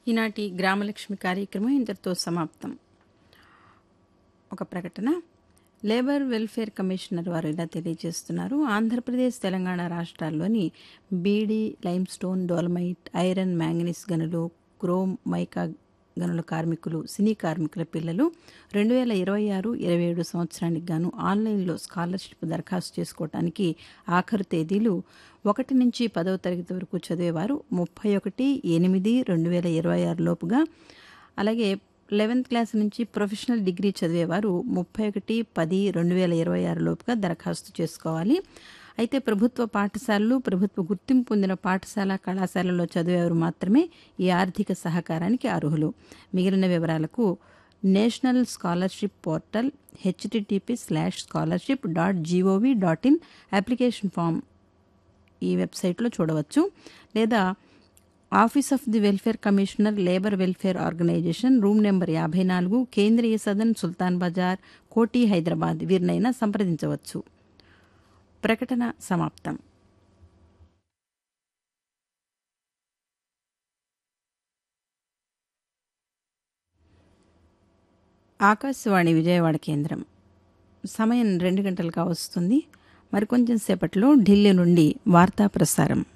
ఈనాటి గ్రామలక్ష్మి కార్యక్రమం ఇంతటితో సమాప్తం ఒక ప్రకటన లేబర్ వెల్ఫేర్ కమిషనర్ వారు ఇలా తెలియజేస్తున్నారు ఆంధ్రప్రదేశ్ తెలంగాణ రాష్ట్రాల్లోని beedi limestone dolomite iron manganese గనులు క్రోమ్ మైకా గనుల కార్మికులు సినీ కార్మికుల పిల్లలు రెండు వేల ఇరవై ఆరు ఇరవై ఏడు సంవత్సరానికి గాను ఆన్లైన్లో స్కాలర్షిప్ దరఖాస్తు చేసుకోవడానికి ఆఖరు తేదీలు ఒకటి నుంచి పదవ తరగతి వరకు చదివేవారు ముప్పై ఒకటి ఎనిమిది రెండు వేల ఇరవై ఆరు లోపుగా అలాగే లెవెన్త్ క్లాస్ నుంచి ప్రొఫెషనల్ డిగ్రీ చదివేవారు ముప్పై ఒకటి పది రెండు వేల ఇరవై ఆరు లోపుగా దరఖాస్తు చేసుకోవాలి అయితే ప్రభుత్వ పాఠశాలలు ప్రభుత్వ గుర్తింపు పొందిన పాఠశాల కళాశాలలో చదివేవారు మాత్రమే ఈ ఆర్థిక సహకారానికి అర్హులు మిగిలిన వివరాలకు national scholarship portal HTTP slash scholarship dot GOV dot in application form ఈ వెబ్సైట్లో చూడవచ్చు లేదా office of the welfare commissioner labour welfare organisation room number యాభై నాలుగు కేంద్రీయ సదన్ సుల్తాన్ బజార్ కోటి హైదరాబాద్ వీరినైనా సంప్రదించవచ్చు ప్రకటన సమాప్తం ఆకాశవాణి విజయవాడ కేంద్రం సమయం రెండు గంటలుగా వస్తుంది మరికొంచెం సేపట్లో ఢిల్లీ నుండి వార్తా ప్రసారం